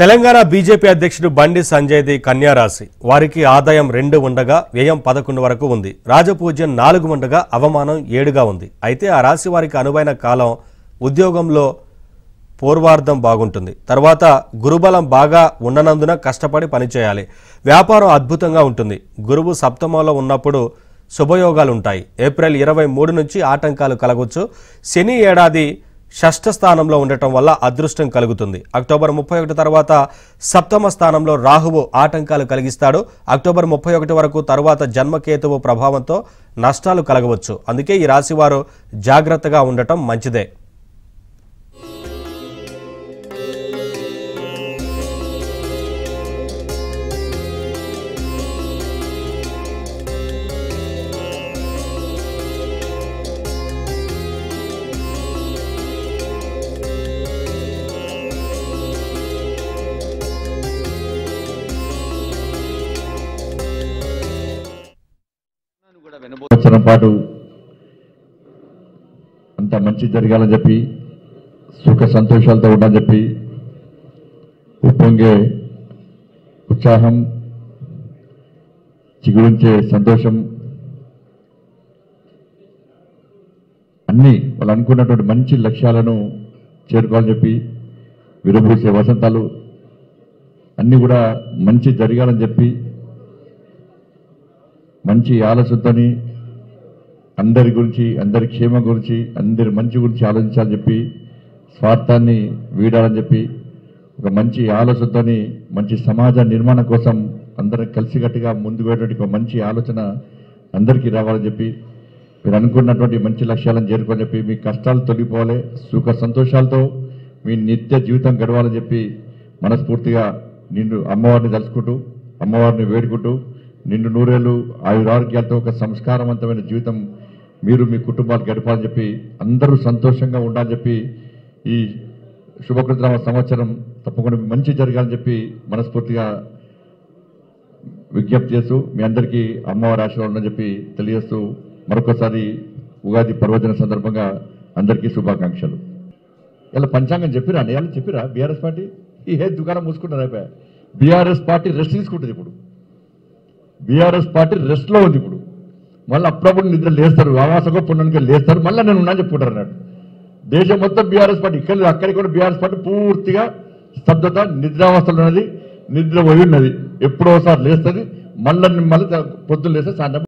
Telangana BJP అధ్యక్షుడు బండి సంజయ్ది కన్యా రాశి వారికి ఆదాయం రెండు ఉండగా వ్యయం పదకొండు వరకు ఉంది రాజపూజ్యం నాలుగు ఉండగా అవమానం ఏడుగా ఉంది అయితే ఆ రాశి వారికి అనువైన కాలం ఉద్యోగంలో పూర్వార్ధం బాగుంటుంది తర్వాత గురుబలం బాగా ఉండనందున కష్టపడి పనిచేయాలి వ్యాపారం అద్భుతంగా ఉంటుంది గురువు సప్తమంలో ఉన్నప్పుడు శుభయోగాలు ఉంటాయి ఏప్రిల్ ఇరవై మూడు నుంచి ఆటంకాలు కలగొచ్చు శని ఏడాది షష్ఠ స్థానంలో ఉండటం వల్ల అదృష్టం కలుగుతుంది అక్టోబర్ ముప్పై ఒకటి తర్వాత సప్తమ స్థానంలో రాహువు ఆటంకాలు కలిగిస్తాడు అక్టోబర్ ముప్పై ఒకటి వరకు తర్వాత జన్మకేతువు ప్రభావంతో నష్టాలు కలగవచ్చు అందుకే ఈ రాశివారు జాగ్రత్తగా ఉండటం మంచిదే సంవత్సరం పాటు అంత మంచి జరగాలని చెప్పి సుఖ సంతోషాలతో ఉండాలని చెప్పి ఉప్పొంగే ఉత్సాహం చిగురించే సంతోషం అన్నీ వాళ్ళు అనుకున్నటువంటి మంచి లక్ష్యాలను చేరుకోవాలని చెప్పి విరబూసే వసంతాలు అన్నీ కూడా మంచి జరగాలని చెప్పి మంచి ఆలోచనతోని అందరి గురించి అందరి క్షేమం గురించి అందరి మంచి గురించి ఆలోచించాలని చెప్పి స్వార్థాన్ని వీడాలని చెప్పి ఒక మంచి ఆలోచనతోని మంచి సమాజ నిర్మాణం కోసం అందరం కలిసికట్టుగా ముందుకు వెళ్ళేటువంటి ఒక మంచి ఆలోచన అందరికీ రావాలని చెప్పి మీరు అనుకున్నటువంటి మంచి లక్ష్యాలను చేరుకోని చెప్పి మీ కష్టాలు తొలగిపోవాలి సుఖ సంతోషాలతో మీ నిత్య జీవితం గడవాలని చెప్పి మనస్ఫూర్తిగా నిన్ను అమ్మవారిని తలుచుకుంటూ అమ్మవారిని వేడుకుంటూ నిన్ను నూరేళ్ళు ఆయురారోగ్యాలతో ఒక సంస్కారవంతమైన జీవితం మీరు మీ కుటుంబాలు గడపాలని చెప్పి అందరూ సంతోషంగా ఉండాలని చెప్పి ఈ శుభకృతనామ సంవత్సరం తప్పకుండా మంచి జరగాలని చెప్పి మనస్ఫూర్తిగా విజ్ఞప్తి చేస్తూ మీ అందరికీ అమ్మవారి ఆశీర్వాదం ఉందని చెప్పి తెలియజేస్తూ మరొకసారి ఉగాది పర్వదిన సందర్భంగా అందరికీ శుభాకాంక్షలు ఇలా పంచాంగం చెప్పిరా ఇవాళ చెప్పిరా బీఆర్ఎస్ పార్టీ ఈ హే దుకాణం మూసుకుంటారు అయిపోయా బీఆర్ఎస్ పార్టీ రెస్ట్ తీసుకుంటుంది ఇప్పుడు బీఆర్ఎస్ పార్టీ రెస్ట్లో ఉంది ఇప్పుడు మళ్ళీ అప్పుడప్పుడు నిద్ర లేస్తారు ఆవాసంగా పుణ్యానికి లేస్తారు మళ్ళీ నేను ఉన్నా చెప్పుకుంటారు అన్నట్టు దేశం మొత్తం బీఆర్ఎస్ పార్టీ ఇక్కడ అక్కడికి కూడా బీఆర్ఎస్ పార్టీ పూర్తిగా స్తబ్దత నిద్రావస్థలో ఉన్నది నిద్ర పోయి ఉన్నది ఎప్పుడోసారి లేస్తుంది మళ్ళీ మళ్ళీ పొద్దున్న లేస్తే సాయంత్రం